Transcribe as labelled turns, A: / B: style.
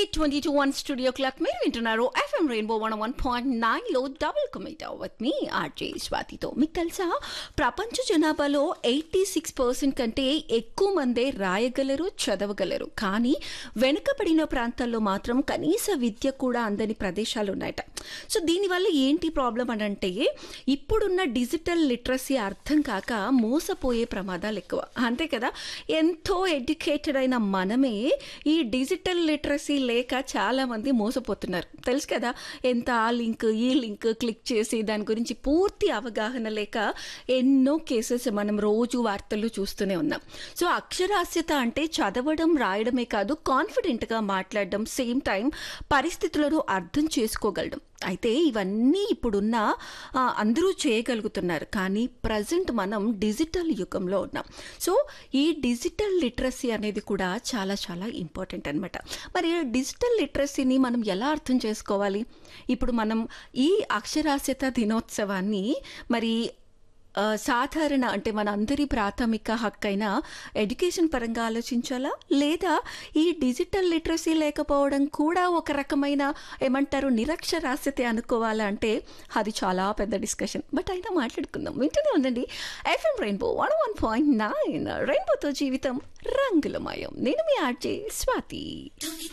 A: twenty two one studio clock మీరు వింటున్నారు FM rainbow one one point nine లో double commit with మీ RJ స్వాతితో మీకు తెలుసా ప్రపంచ జనాభాలో ఎయిటీ సిక్స్ పర్సెంట్ కంటే ఎక్కువ మందే రాయగలరు చదవగలరు కానీ వెనుకబడిన ప్రాంతాల్లో మాత్రం కనీస విద్య కూడా అందని ప్రదేశాలు ఉన్నాయట సో దీనివల్ల ఏంటి ప్రాబ్లం అని అంటే ఇప్పుడున్న డిజిటల్ లిటరసీ అర్థం కాక మోసపోయే ప్రమాదాలు ఎక్కువ అంతే కదా ఎంతో ఎడ్యుకేటెడ్ అయిన మనమే ఈ డిజిటల్ లిటరసీ లేక చాలా మంది మోసపోతున్నారు తెలుసు కదా ఎంత ఆ లింక్ ఈ లింక్ క్లిక్ చేసి దాని గురించి పూర్తి అవగాహన లేక ఎన్నో కేసెస్ మనం రోజు వార్తలు చూస్తూనే ఉన్నాం సో అక్షరాస్యత అంటే చదవడం రాయడమే కాదు కాన్ఫిడెంట్గా మాట్లాడడం సేమ్ టైం పరిస్థితులను అర్థం చేసుకోగలడం అయితే ఇవన్నీ ఇప్పుడున్న ఆ, అందరూ చేయగలుగుతున్నారు కానీ ప్రజెంట్ మనం డిజిటల్ యుగంలో ఉన్నాం సో ఈ డిజిటల్ లిటరసీ అనేది కూడా చాలా చాలా ఇంపార్టెంట్ అనమాట మరి డిజిటల్ లిటరసీని మనం ఎలా అర్థం చేసుకోవాలి ఇప్పుడు మనం ఈ అక్షరాస్యత దినోత్సవాన్ని మరి ఆ, సాధారణ అంటే మన అందరి ప్రాథమిక హక్కు అయిన ఎడ్యుకేషన్ పరంగా ఆలోచించాలా లేదా ఈ డిజిటల్ లిటరసీ లేకపోవడం కూడా ఒక రకమైన ఏమంటారు నిరక్షరాస్యత అనుకోవాలా అంటే అది చాలా పెద్ద డిస్కషన్ బట్ అయినా మాట్లాడుకుందాం వింటూనే ఉందండి FM rainbow one one point nine రెయిన్బోతో జీవితం రంగులమయం నేను మీ ఆర్జే స్వాతి